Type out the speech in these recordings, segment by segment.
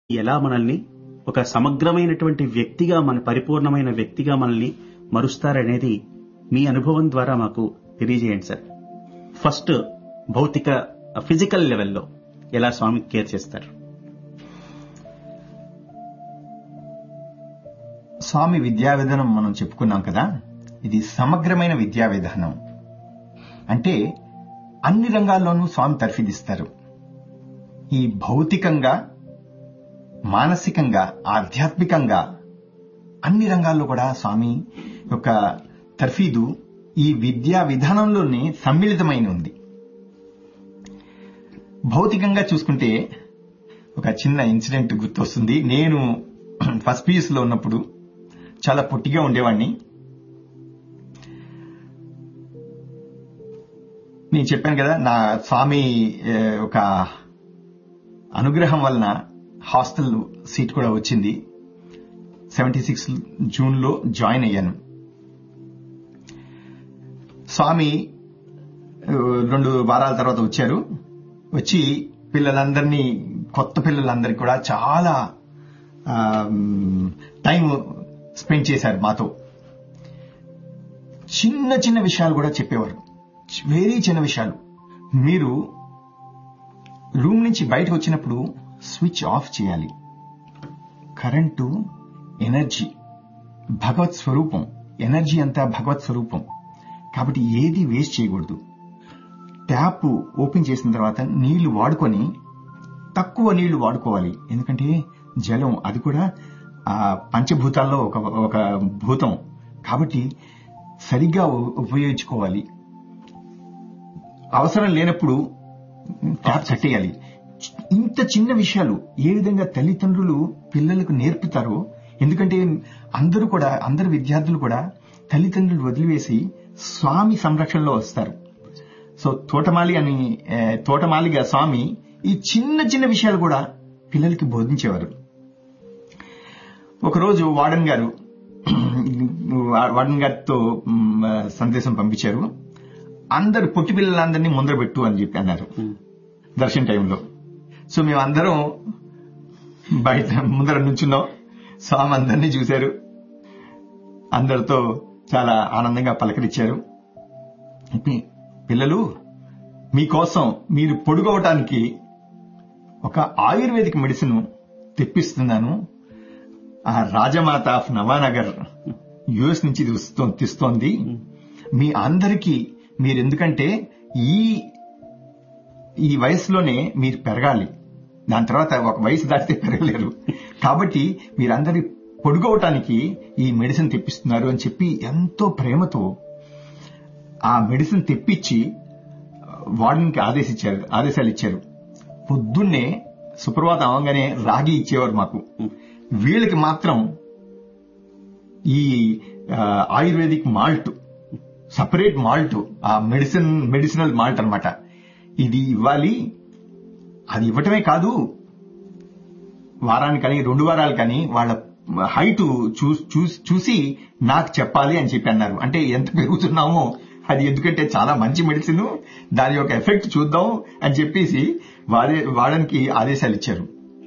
ఎలా మనల్ని ఒక సమగ్రమైనటువంటి వ్యక్తిగా మన పరిపూర్ణమైన వ్యక్తిగా మనల్ని మరుస్తారనేది మీ అనుభవం ద్వారా మాకు తెలియజేయండి సార్ ఫస్ట్ భౌతిక ఫిజికల్ లెవెల్లో ఎలా స్వామి కేర్ చేస్తారు స్వామి విద్యా విధానం మనం చెప్పుకున్నాం కదా ఇది సమగ్రమైన విద్యా విధానం అంటే అన్ని రంగాల్లోనూ స్వామి తర్ఫీదిస్తారు ఈ భౌతికంగా మానసికంగా ఆధ్యాత్మికంగా అన్ని రంగాల్లో కూడా స్వామి యొక్క తర్ఫీదు ఈ విద్యా విధానంలోనే సమ్మిళితమైన ఉంది భౌతికంగా చూసుకుంటే ఒక చిన్న ఇన్సిడెంట్ గుర్తొస్తుంది నేను ఫస్ట్ పీయూస్ లో ఉన్నప్పుడు చాలా పొట్టిగా ఉండేవాడిని నేను చెప్పాను కదా నా స్వామి ఏ, ఒక అనుగ్రహం వలన హాస్టల్ సీట్ కూడా వచ్చింది సెవెంటీ సిక్స్ జూన్ లో జాయిన్ అయ్యాను స్వామి ఆ, రెండు వారాల తర్వాత వచ్చారు వచ్చి పిల్లలందరినీ కొత్త పిల్లలందరికీ కూడా చాలా టైం స్పెండ్ చేశారు మాతో చిన్న చిన్న విషయాలు కూడా చెప్పేవారు వెరీ చిన్న విషయాలు మీరు రూమ్ నుంచి బయటకు వచ్చినప్పుడు స్విచ్ ఆఫ్ చేయాలి కరెంటు ఎనర్జీ భగవత్ స్వరూపం ఎనర్జీ అంతా భగవత్ స్వరూపం కాబట్టి ఏది వేస్ట్ చేయకూడదు ట్యాప్ ఓపెన్ చేసిన తర్వాత నీళ్లు వాడుకొని తక్కువ నీళ్లు వాడుకోవాలి ఎందుకంటే జలం అది కూడా ఆ పంచభూతాల్లో ఒక ఒక భూతం కాబట్టి సరిగ్గా ఉ- ఉపయోగించుకోవాలి అవసరం లేనప్పుడు ట్యాప్ కట్టేయాలి ఇంత చిన్న విషయాలు ఏ విధంగా తల్లిదండ్రులు పిల్లలకు నేర్పుతారో ఎందుకంటే అందరూ కూడా అందరు విద్యార్థులు కూడా తల్లిదండ్రులు వదిలివేసి స్వామి సంరక్షణలో వస్తారు సో తోటమాలి అని ఏ, తోటమాలిగా స్వామి ఈ చిన్న చిన్న విషయాలు కూడా పిల్లలకి బోధించేవారు ఒకరోజు వార్డెన్ గారు వార్డెన్ గారితో మ్, సందేశం పంపించారు అందరు పొట్టి పిల్లలందరినీ ముందర పెట్టు అని చెప్పి అన్నారు దర్శన టైంలో సో మేము అందరం బయట ముందర నుంచున్నాం స్వామి అందరినీ చూశారు అందరితో చాలా ఆనందంగా పలకరించారు పి- పిల్లలు మీకోసం మీరు పొడుగవటానికి ఒక ఆయుర్వేదిక్ మెడిసిన్ తెప్పిస్తున్నాను ఆ రాజమాత ఆఫ్ నవానగర్ యుఎస్ నుంచి ఇది వస్తూ- తెస్తోంది మీ అందరికీ మీరు ఎందుకంటే ఈ ఈ వయసులోనే మీరు పెరగాలి దాని తర్వాత ఒక వయసు దాటితే పెరగలేరు కాబట్టి మీరందరి పొడుగవటానికి ఈ మెడిసిన్ తెప్పిస్తున్నారు అని చెప్పి ఎంతో ప్రేమతో ఆ మెడిసిన్ తెప్పించి వార్డెన్కి ఆదేశించారు ఆదేశాలు ఇచ్చారు పొద్దున్నే సుప్రభాతం అవగానే రాగి ఇచ్చేవారు మాకు వీళ్ళకి మాత్రం ఈ ఆ, ఆయుర్వేదిక్ మాల్ట్ సపరేట్ మాల్ట్ ఆ మెడిసిన్ మెడిసినల్ మాల్ట్ అన్నమాట ఇది ఇవ్వాలి అది ఇవ్వటమే కాదు వారానికి కానీ రెండు వారాలు కానీ వాళ్ళ హైట్ చూసి నాకు చెప్పాలి అని చెప్పి అన్నారు అంటే ఎంత పెరుగుతున్నామో అది ఎందుకంటే చాలా మంచి మెడిసిన్ దాని యొక్క ఎఫెక్ట్ చూద్దాం అని చెప్పేసి వాడే వాడడానికి ఆదేశాలు ఇచ్చారు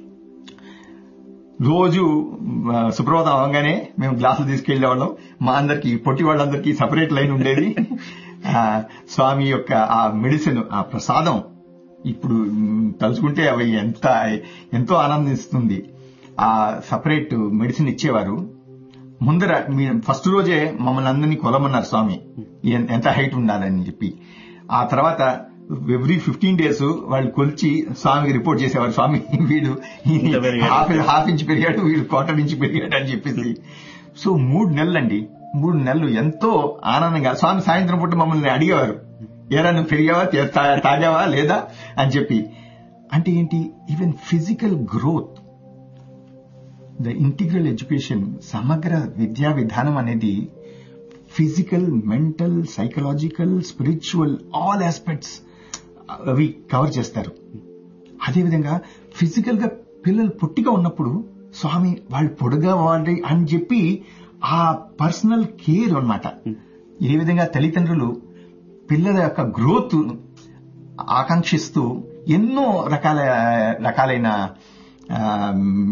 రోజు ఆ, సుప్రభాతం అవగానే మేము గ్లాసులు తీసుకెళ్లేవాళ్ళం మా అందరికి పొట్టి వాళ్ళందరికీ సపరేట్ లైన్ ఉండేది ఆ, స్వామి యొక్క ఆ మెడిసిన్ ఆ ప్రసాదం ఇప్పుడు మ్, తలుచుకుంటే అవి ఎంత ఎంతో ఆనందిస్తుంది ఆ సపరేట్ మెడిసిన్ ఇచ్చేవారు ముందర మీ ఫస్ట్ రోజే మమ్మల్ని అందరినీ కొలమన్నారు స్వామి ఎన్- ఎంత హైట్ ఉండాలని చెప్పి ఆ తర్వాత ఎవ్రీ ఫిఫ్టీన్ డేస్ వాళ్ళు కొలిచి స్వామికి రిపోర్ట్ చేసేవారు స్వామి వీడు ఇంత పెరిగాడు. హాఫ్ హాఫ్ ఇంచ్ పెరిగాడు వీడు క్వార్టర్ ఇంచ్ పెరిగాడు అని చెప్పేసి సో మూడు నెలలండి మూడు నెలలు ఎంతో ఆనందంగా స్వామి సాయంత్రం పూట మమ్మల్ని అడిగేవారు ఏరా నువ్వు పెరిగావా తే- తా- తాగావా లేదా అని చెప్పి అంటే ఏంటి even physical growth the integral education సమగ్ర విద్యా విధానం అనేది physical mental psychological spiritual all aspects అవి కవర్ చేస్తారు అదేవిధంగా ఫిజికల్ గా పిల్లలు పొట్టిగా ఉన్నప్పుడు స్వామి వాళ్ళు పొడుగా వాడి అని చెప్పి ఆ పర్సనల్ కేర్ అన్నమాట ఏ విధంగా తల్లిదండ్రులు పిల్లల యొక్క గ్రోత్ ఆకాంక్షిస్తూ ఎన్నో రకాల రకాలైన ఆ,